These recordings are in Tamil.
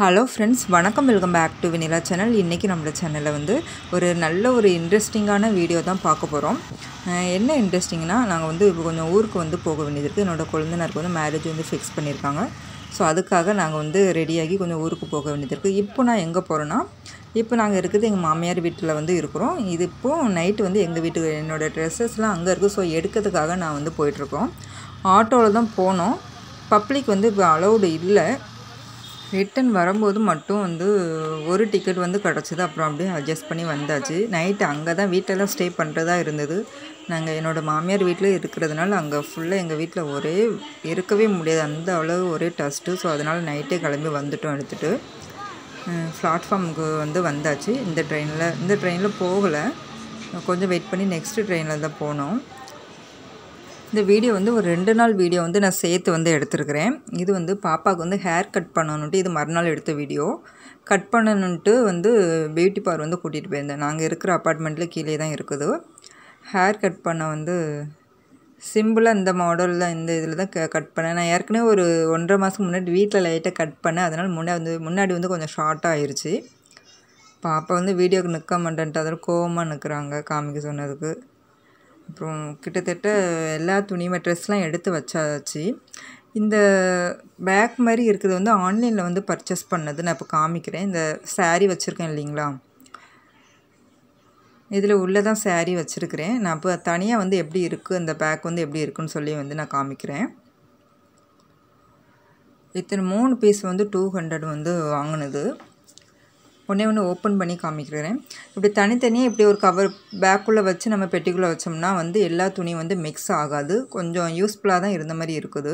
ஹலோ ஃப்ரெண்ட்ஸ் வணக்கம் welcome back to Vinila channel இன்றைக்கி நம்மளோட சேனலில் வந்து ஒரு நல்ல ஒரு இன்ட்ரெஸ்டிங்கான வீடியோ தான் பார்க்க போகிறோம் என்ன இன்ட்ரெஸ்டிங்னா நாங்கள் வந்து இப்போ கொஞ்சம் ஊருக்கு வந்து போக வேண்டியது இருக்குது என்னோட குழந்தைனருக்கு வந்து மேரேஜ் வந்து ஃபிக்ஸ் பண்ணியிருக்காங்க ஸோ அதுக்காக நாங்கள் வந்து ரெடியாகி கொஞ்சம் ஊருக்கு போக வேண்டியது இருக்குது இப்போ நான் எங்கே போகிறேன்னா இப்போ நாங்கள் இருக்கிறது எங்கள் மாமியார் வீட்டில் வந்து இருக்கிறோம் இது இப்போது நைட்டு வந்து எங்கள் வீட்டுக்கு என்னோடய ட்ரெஸ்ஸஸ்லாம் அங்கே இருக்குது ஸோ எடுக்கிறதுக்காக நான் வந்து போயிட்டுருக்கோம் ஆட்டோவில் தான் போனோம் பப்ளிக் வந்து இப்போ அலௌடு இல்லை ரிட்டன் வரும்போது மட்டும் வந்து ஒரு டிக்கெட் வந்து கிடச்சிது அப்புறம் அப்படியே அட்ஜஸ்ட் பண்ணி வந்தாச்சு நைட்டு அங்கே தான் வீட்டிலலாம் ஸ்டே பண்ணுறதா இருந்தது நாங்கள் என்னோடய மாமியார் வீட்டில் இருக்கிறதுனால அங்கே ஃபுல்லாக எங்கள் வீட்டில் ஒரே இருக்கவே முடியாது அந்த அளவு ஒரே டஸ்ட்டு ஸோ அதனால் நைட்டே கிளம்பி வந்துட்டோம் எடுத்துகிட்டு பிளாட்ஃபார்முக்கு வந்து வந்தாச்சு இந்த ட்ரெயினில் இந்த ட்ரெயினில் போகலை கொஞ்சம் வெயிட் பண்ணி நெக்ஸ்ட்டு ட்ரெயினில் தான் போனோம் இந்த வீடியோ வந்து ஒரு ரெண்டு நாள் வீடியோ வந்து நான் சேர்த்து வந்து எடுத்துருக்கிறேன் இது வந்து பாப்பாவுக்கு வந்து ஹேர் கட் பண்ணணுன்ட்டு இது மறுநாள் எடுத்த வீடியோ கட் பண்ணணுன்ட்டு வந்து பியூட்டி பார்லர் வந்து கூட்டிகிட்டு போயிருந்தேன் நாங்கள் இருக்கிற அப்பார்ட்மெண்ட்டில் கீழே தான் இருக்குது ஹேர் கட் பண்ண வந்து சிம்பிளாக இந்த மாடலில் இந்த இதில் தான் க கட் பண்ணேன் நான் ஏற்கனவே ஒரு ஒன்றரை மாதம் முன்னாடி வீட்டில் லைட்டாக கட் பண்ணேன் அதனால் முன்னாடி வந்து முன்னாடி வந்து கொஞ்சம் ஷார்ட்டாக ஆயிடுச்சு பாப்பா வந்து வீடியோக்கு நிற்க மாட்டேன்ட்டு அதில் கோவமாக நிற்கிறாங்க காமிக்க சொன்னதுக்கு அப்புறம் கிட்டத்தட்ட எல்லா துணிமை ட்ரெஸ்லாம் எடுத்து வச்சாச்சு இந்த பேக் மாதிரி இருக்கிறது வந்து ஆன்லைனில் வந்து பர்ச்சேஸ் பண்ணது நான் இப்போ காமிக்கிறேன் இந்த சாரீ வச்சுருக்கேன் இல்லைங்களா இதில் உள்ளே தான் சாரீ வச்சுருக்கிறேன் நான் இப்போ தனியாக வந்து எப்படி இருக்குது அந்த பேக் வந்து எப்படி இருக்குன்னு சொல்லி வந்து நான் காமிக்கிறேன் இத்தனை மூணு பீஸ் வந்து டூ ஹண்ட்ரட் வந்து வாங்கினது ஒன்றே ஒன்று ஓப்பன் பண்ணி காமிக்கிறேன் இப்படி தனித்தனியாக இப்படி ஒரு கவர் பேக்குள்ளே வச்சு நம்ம பெட்டிக்குள்ளே வச்சோம்னா வந்து எல்லா துணியும் வந்து மிக்ஸ் ஆகாது கொஞ்சம் யூஸ்ஃபுல்லாக தான் இருந்த மாதிரி இருக்குது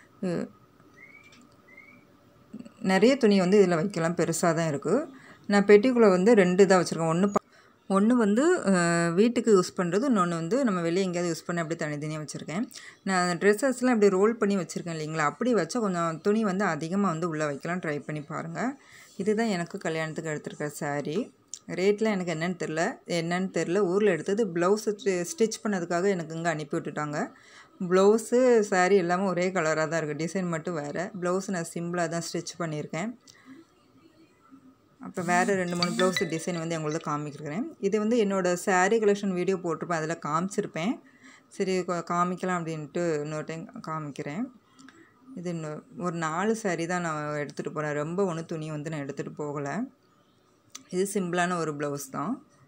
நிறைய துணி வந்து இதில் வைக்கலாம் பெருசாக தான் இருக்குது நான் பெட்டிக்குள்ளே வந்து ரெண்டு தான் வச்சுருக்கேன் ஒன்று ஒன்று வந்து வீட்டுக்கு யூஸ் பண்ணுறது இன்னொன்று வந்து நம்ம வெளியே எங்கேயாவது யூஸ் பண்ணி அப்படி தனித்தனியாக வச்சுருக்கேன் நான் ட்ரெஸ்ஸஸ்லாம் இப்படி ரோல் பண்ணி வச்சுருக்கேன் இல்லைங்களா அப்படி வச்சா கொஞ்சம் துணி வந்து அதிகமாக வந்து உள்ளே வைக்கலாம் ட்ரை பண்ணி பாருங்கள் இதுதான் எனக்கு கல்யாணத்துக்கு எடுத்திருக்க சாரீ ரேட்லாம் எனக்கு என்னென்னு தெரில என்னன்னு தெரில ஊரில் எடுத்தது ப்ளவுஸு ஸ்டிச் பண்ணதுக்காக எனக்கு இங்கே அனுப்பி விட்டுட்டாங்க ப்ளவுஸு சாரீ எல்லாமே ஒரே கலராக தான் இருக்குது டிசைன் மட்டும் வேறு ப்ளவுஸ் நான் சிம்பிளாக தான் ஸ்டிச் பண்ணியிருக்கேன் அப்புறம் வேறு ரெண்டு மூணு ப்ளவுஸ் டிசைன் வந்து எங்களுக்கு காமிக்கிறேன் இது வந்து என்னோடய சாரீ கலெக்ஷன் வீடியோ போட்டிருப்பேன் அதில் காமிச்சிருப்பேன் சரி காமிக்கலாம் அப்படின்ட்டு இன்னொரு டைம் காமிக்கிறேன் இது இன்னும் ஒரு நாலு சாரீ தான் நான் எடுத்துகிட்டு போகிறேன் ரொம்ப ஒன்று துணி வந்து நான் எடுத்துகிட்டு போகலை இது சிம்பிளான ஒரு ப்ளவுஸ் தான்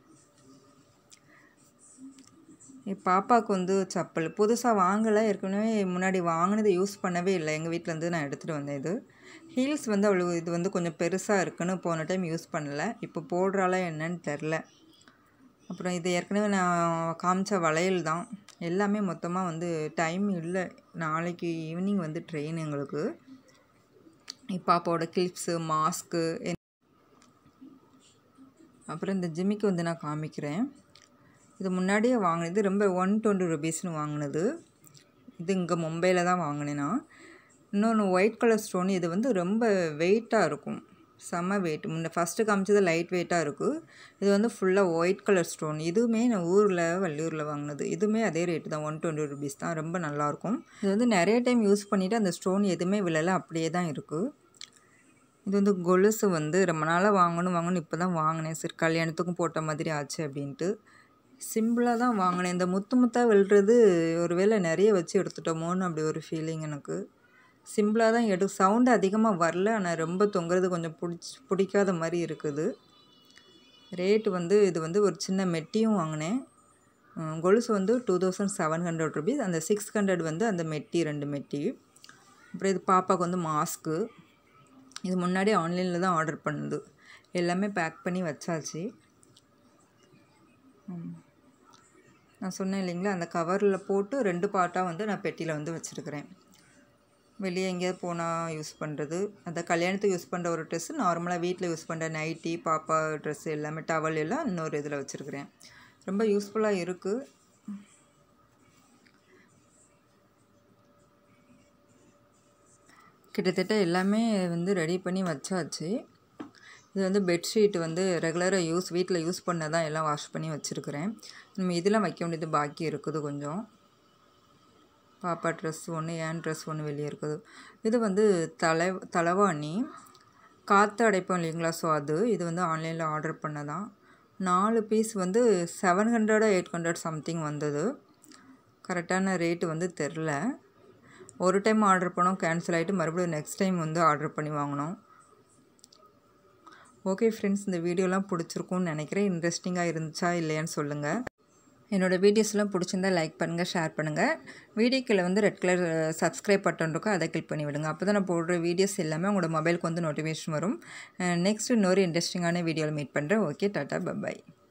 பாப்பாவுக்கு வந்து செப்பல் புதுசாக வாங்கலை ஏற்கனவே முன்னாடி வாங்கினது யூஸ் பண்ணவே இல்லை எங்கள் வீட்டிலேருந்து நான் எடுத்துகிட்டு வந்தேன் இது ஹீல்ஸ் வந்து அவ்வளோ இது வந்து கொஞ்சம் பெருசாக இருக்குன்னு போன டைம் யூஸ் பண்ணல இப்போ போடுறாளா என்னன்னு தெரில அப்புறம் இது ஏற்கனவே நான் காமிச்ச வளையல் தான் எல்லாமே மொத்தமாக வந்து டைம் இல்லை நாளைக்கு ஈவினிங் வந்து ட்ரெயின் எங்களுக்கு பாப்பாவோட கிளிப்ஸு மாஸ்க்கு அப்புறம் இந்த ஜிம்மிக்கு வந்து நான் காமிக்கிறேன் இது முன்னாடியே வாங்கினது ரொம்ப ஒன் டுவெண்ட்டி ருபீஸ்னு வாங்கினது இது இங்கே மும்பையில் தான் வாங்கினேன் நான் இன்னொன்று ஒயிட் கலர் ஸ்டோன் இது வந்து ரொம்ப வெயிட்டாக இருக்கும் செம்ம வெயிட் முன்ன ஃபஸ்ட்டு காமிச்சது லைட் வெயிட்டாக இருக்குது இது வந்து ஃபுல்லாக ஒயிட் கலர் ஸ்டோன் இதுவுமே நான் ஊரில் வள்ளியூரில் வாங்கினது இதுவுமே அதே ரேட்டு தான் ஒன் டுவெண்ட்டி ருபீஸ் தான் ரொம்ப நல்லாயிருக்கும் இது வந்து நிறைய டைம் யூஸ் பண்ணிவிட்டு அந்த ஸ்டோன் எதுவுமே விழலை அப்படியே தான் இருக்குது இது வந்து கொலுசு வந்து ரொம்ப நாளாக வாங்கணும் வாங்கணும் இப்போ தான் வாங்கினேன் சரி கல்யாணத்துக்கும் போட்ட மாதிரி ஆச்சு அப்படின்ட்டு சிம்பிளாக தான் வாங்கினேன் இந்த முத்து முத்தாக விழுறது ஒரு வேளை நிறைய வச்சு எடுத்துட்டோமோன்னு அப்படி ஒரு ஃபீலிங் எனக்கு சிம்பிளாக தான் எடு சவுண்டு அதிகமாக வரல ஆனால் ரொம்ப தொங்குறது கொஞ்சம் பிடிச்சி பிடிக்காத மாதிரி இருக்குது ரேட்டு வந்து இது வந்து ஒரு சின்ன மெட்டியும் வாங்கினேன் கொலுசு வந்து two thousand seven hundred rupees அந்த சிக்ஸ் ஹண்ட்ரட் வந்து அந்த மெட்டி ரெண்டு மெட்டி அப்புறம் இது பாப்பாவுக்கு வந்து மாஸ்க்கு இது முன்னாடி ஆன்லைனில் தான் ஆர்டர் பண்ணுது எல்லாமே பேக் பண்ணி வச்சாச்சு நான் சொன்னேன் இல்லைங்களா அந்த கவரில் போட்டு ரெண்டு பார்ட்டாக வந்து நான் பெட்டியில் வந்து வச்சுருக்கிறேன் வெளியே எங்கேயாவது போனால் யூஸ் பண்ணுறது அந்த கல்யாணத்துக்கு யூஸ் பண்ணுற ஒரு ட்ரெஸ்ஸு நார்மலாக வீட்டில் யூஸ் பண்ணுற நைட்டி பாப்பா ட்ரெஸ் எல்லாமே டவல் எல்லாம் இன்னொரு இதில் வச்சுருக்கிறேன் ரொம்ப யூஸ்ஃபுல்லாக இருக்குது கிட்டத்தட்ட எல்லாமே வந்து ரெடி பண்ணி வச்சாச்சு இது வந்து பெட்ஷீட் வந்து ரெகுலராக யூஸ் வீட்டில் யூஸ் பண்ண தான் எல்லாம் வாஷ் பண்ணி வச்சுருக்கிறேன் நம்ம இதெல்லாம் வைக்க வேண்டியது பாக்கி இருக்குது கொஞ்சம் பாப்பா ட்ரெஸ் ஒன்று என் ட்ரெஸ் ஒன்று வெளியே இருக்குது இது வந்து தலை தலைவாணி காற்று அடைப்போம் இல்லைங்களா ஸோ அது இது வந்து ஆன்லைனில் ஆர்டர் பண்ணதான் நாலு பீஸ் வந்து செவன் ஹண்ட்ரடோ எயிட் ஹண்ட்ரட் சம்திங் வந்தது கரெக்டான ரேட்டு வந்து தெரில ஒரு டைம் ஆர்டர் பண்ணோம் கேன்சல் ஆகிட்டு மறுபடியும் நெக்ஸ்ட் டைம் வந்து ஆர்டர் பண்ணி வாங்கினோம் ஓகே ஃப்ரெண்ட்ஸ் இந்த வீடியோலாம் பிடிச்சிருக்கும்னு நினைக்கிறேன் இன்ட்ரெஸ்டிங்காக இருந்துச்சா இல்லையான்னு சொல்லுங்கள் என்னோடய வீடியோஸ்லாம் பிடிச்சிருந்தா லைக் பண்ணுங்கள் ஷேர் பண்ணுங்கள் வீடியோக்கில் வந்து ரெட் கலர் சப்ஸ்கிரைப் பட்டன் இருக்கும் அதை கிளிக் பண்ணி விடுங்க அப்போ தான் நான் போடுற வீடியோஸ் எல்லாமே உங்களோட மொபைலுக்கு வந்து நோட்டிஃபிகேஷன் வரும் நெக்ஸ்ட் இன்னொரு இன்ட்ரெஸ்டிங்கான வீடியோவில் மீட் பண்ணுறேன் ஓகே டாட்டா பபாய்